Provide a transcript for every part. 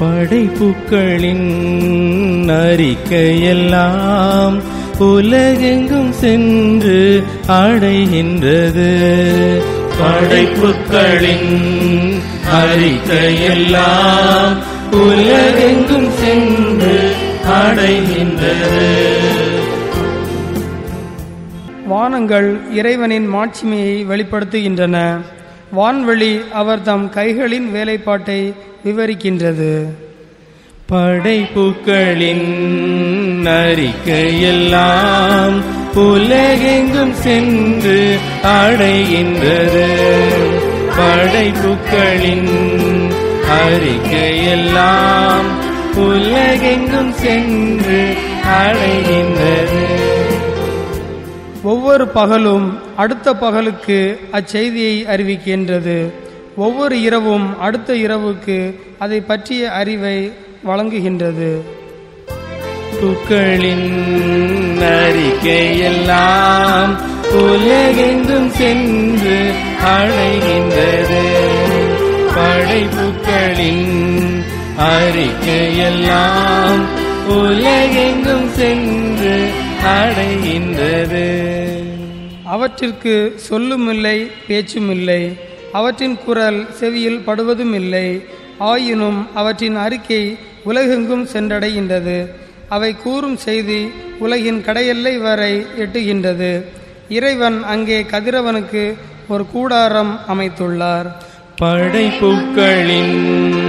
படைப்புக்களின் அறிக்கையெல்லாம் உலகெங்கும் சென்று அடைகின்றது படைப்புக்களின் அறிக்கையெல்லாம் உலகெங்கும் சென்று அடைகின்றது வானங்கள் இறைவனின் மாட்சிமையை வெளிப்படுத்துகின்றன வான்வெளி அவர் தம் கைகளின் வேலைப்பாட்டை விவரிக்கின்றது படைப்புக்களின் அறிக்கையெல்லாம் உலகெங்கும் சென்று அடைகின்றது படைப்புக்களின் அறிக்கையெல்லாம் உலகெங்கும் சென்று அடைகின்றது ஒவ்வொரு பகலும் அடுத்த பகலுக்கு அச்செய்தியை அறிவிக்கின்றது ஒவ்வொரு இரவும் அடுத்த இரவுக்கு அதை பற்றிய அறிவை வழங்குகின்றது புக்களின் அறிக்கையெல்லாம் உலகெங்கும் சென்று அடைகின்றது படைப்புக்களின் அறிக்கையெல்லாம் உலகெங்கும் சென்று அடைகின்றது அவற்றிற்கு சொல்லும் இல்லை பேச்சும் இல்லை அவற்றின் குரல் செவியில் படுவதும் இல்லை ஆயினும் அவற்றின் அறிக்கை உலகெங்கும் சென்றடைகின்றது அவை கூறும் செய்தி உலகின் கடையெல்லை வரை எட்டுகின்றது இறைவன் அங்கே கதிரவனுக்கு ஒரு கூடாரம் அமைத்துள்ளார் படைப்புக்களின்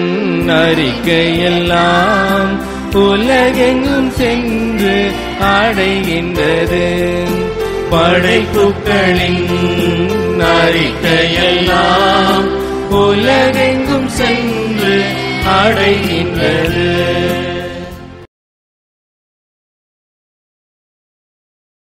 அறிக்கையெல்லாம் உலகெங்கும் சென்று அடைகின்றது படைப்புக்களின் அறிக்கையெல்லாம் உலகெங்கும் சென்று அடைகின்றது